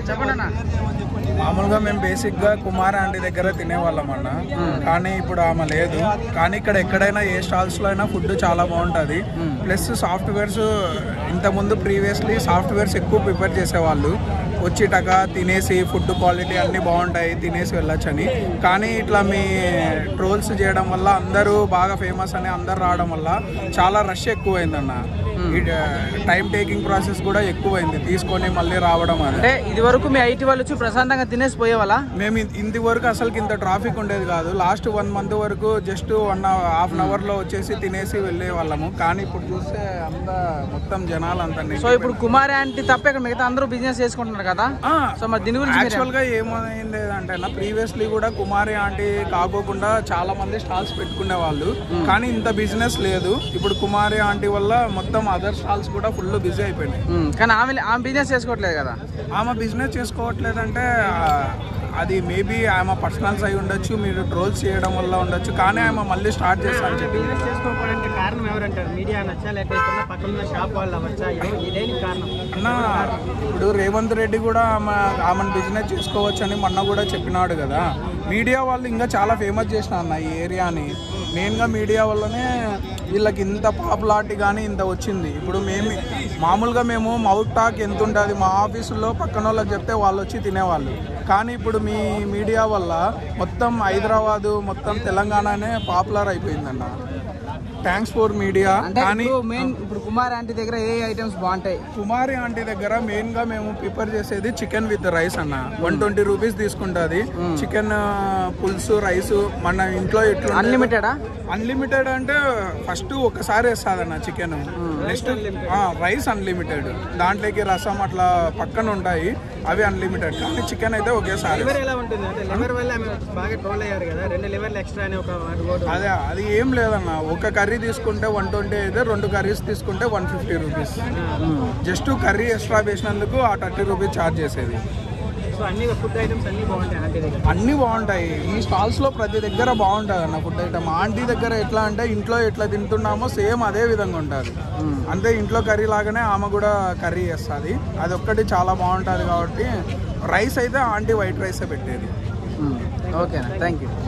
చెప్పండి అన్న మామూలుగా మేము బేసిక్ గా కుమార్ ఆంటీ దగ్గర తినేవాళ్ళం అన్న కానీ ఇప్పుడు ఆమె లేదు కానీ ఇక్కడ ఎక్కడైనా ఏ స్టాల్స్ లో అయినా ఫుడ్ చాలా బాగుంటుంది ప్లస్ సాఫ్ట్వేర్స్ ఇంత ముందు ప్రీవియస్లీ సాఫ్ట్వేర్స్ ఎక్కువ ప్రిపేర్ చేసేవాళ్ళు వచ్చిటక తినేసి ఫుడ్ క్వాలిటీ అన్నీ బాగుంటాయి తినేసి వెళ్ళొచ్చని కానీ ఇట్లా మీ ట్రోల్స్ చేయడం వల్ల అందరూ బాగా ఫేమస్ అని అందరు రావడం వల్ల చాలా రష్ ఎక్కువైందన్న టైం టేకింగ్ ప్రాసెస్ కూడా ఎక్కువైంది తీసుకొని మళ్ళీ రావడం అది అంటే ఇది వరకు మీ ఐటీ వాళ్ళు వచ్చి ప్రశాంతంగా తినేసి పోయేవాళ్ళ మేము ఇ- ఇంత వరకు అసలు ఇంత ట్రాఫిక్ ఉండేది కాదు లాస్ట్ వన్ మంత్ వరకు just one half an hour లో వచ్చేసి తినేసి వెళ్ళే వాళ్ళము కానీ ఇప్పుడు చూస్తే అంతా మొత్తం జనాలు అంతా సో ఇప్పుడు కుమారి ఆంటీ తప్ప ఇక్కడ మిగతా అందరూ బిజినెస్ చేసుకుంటున్నారు కదా సో మరి దీని గురించి మీరు యాక్చువల్ గా ఏమైంది అంటే నా ప్రీవియస్లీ కూడా కుమారి ఆంటీ కాకోకుండా చాలా మంది స్టాల్స్ పెట్టుకునే వాళ్ళు కానీ ఇంత బిజినెస్ లేదు ఇప్పుడు కుమారి ఆంటీ వల్ల మొత్తం అదర్ స్టాల్స్ కూడా ఫుల్ బిజీ అయిపోయినాయి ఉమ్, కానీ ఆమె ఆమె బిజినెస్ చేసుకోవట్లేదు కదా ఆమె బిజినెస్ చేసుకోవట్లేదంటే ఆ, అది మేబీ ఆమె పర్సనల్స్ అయి ఉండొచ్చు మీరు ట్రోల్స్ చేయడం వల్ల ఉండొచ్చు కానీ ఆమె మళ్ళీ స్టార్ట్ చేస్తా అని చెప్పి బిజినెస్ చేసుకోకపోవడానికి కారణం ఎవరంటారు మీడియా నచ్చా లేకపోతే పక్కన ఉన్న షాప్ వాళ్ళు అవ్వచ్చా ఎవ- ఇదేని కారణం అన్న ఇప్పుడు రేవంత్ రెడ్డి కూడా ఆమె ఆమెను బిజినెస్ చేసుకోవచ్చు అని మొన్న కూడా చెప్పినాడు కదా మీడియా వాళ్ళు ఇంకా చాలా ఫేమస్ చేసిన అన్న ఈ ఏరియాని మెయిన్గా మీడియా వల్లనే వీళ్ళకి ఇంత పాపులారిటీ కానీ ఇంత వచ్చింది ఇప్పుడు మేము మామూలుగా మేము మౌత్ టాక్ ఎంత ఉంటుంది మా ఆఫీసులో పక్కన వాళ్ళకి చెప్తే వాళ్ళు వచ్చి తినేవాళ్ళు కానీ ఇప్పుడు మీ మీడియా వల్ల మొత్తం హైదరాబాదు మొత్తం తెలంగాణనే పాపులర్ అయిపోయిందన్న థ్యాంక్స్ ఫర్ మీడియా అంటే కానీ ఇప్పుడు మెయిన్ ఇప్పుడు కుమార్ ఆంటీ దగ్గర ఏ ఐటమ్స్ బాగుంటాయి కుమారి ఆంటీ దగ్గర మెయిన్ గా మేము ప్రిపేర్ చేసేది చికెన్ విత్ రైస్ అన్న వన్ ట్వంటీ రూపీస్ తీసుకుంటుంది చికెన్ పులుసు రైస్ మన ఇంట్లో ఎట్లా అన్లిమిటెడా అన్లిమిటెడ్ అంటే ఫస్ట్ ఒకసారి వేస్తుంది అన్న చికెన్ నెక్స్ట్ రైస్ అన్లిమిటెడ్ దాంట్లోకి రసం అట్లా పక్కన ఉంటాయి అవి అన్లిమిటెడ్ కానీ చికెన్ అయితే ఒకేసారి లివర్ ఎలా ఉంటుంది అంటే లివర్ వల్ల ఆమె బాగా ట్రోల్ అయ్యారు కదా రెండు లివర్లు ఎక్స్ట్రా అని ఒక మాట కూడా అదే అది ఏం లేదన్న ఒక కర్రీ తీసుకుంటే వన్ ట్వంటీ అయితే రెండు కర్రీస్ తీసుకుంటే one fifty rupees just curry extra వేసినందుకు ఆ థర్టీ రూపీస్ ఛార్జ్ చేసేది సో అన్ని ఫుడ్ ఐటమ్స్ అన్ని బాగుంటాయి ఆంటీ దగ్గర అన్నీ బాగుంటాయి ఈ స్టాల్స్ లో ప్రతి దగ్గర బాగుంటుంది అన్న ఫుడ్ ఐటమ్ ఆంటీ దగ్గర ఎట్లా అంటే ఇంట్లో ఎట్లా తింటున్నామో సేమ్ అదే విధంగా ఉంటుంది అంతే ఇంట్లో కర్రీ లాగానే ఆమె కూడా కర్రీ చేస్తుంది అది ఒక్కటి చాలా బాగుంటుంది కాబట్టి రైస్ అయితే ఆంటీ వైట్ రైసే పెట్టేది ఓకేనా థ్యాంక్ యూ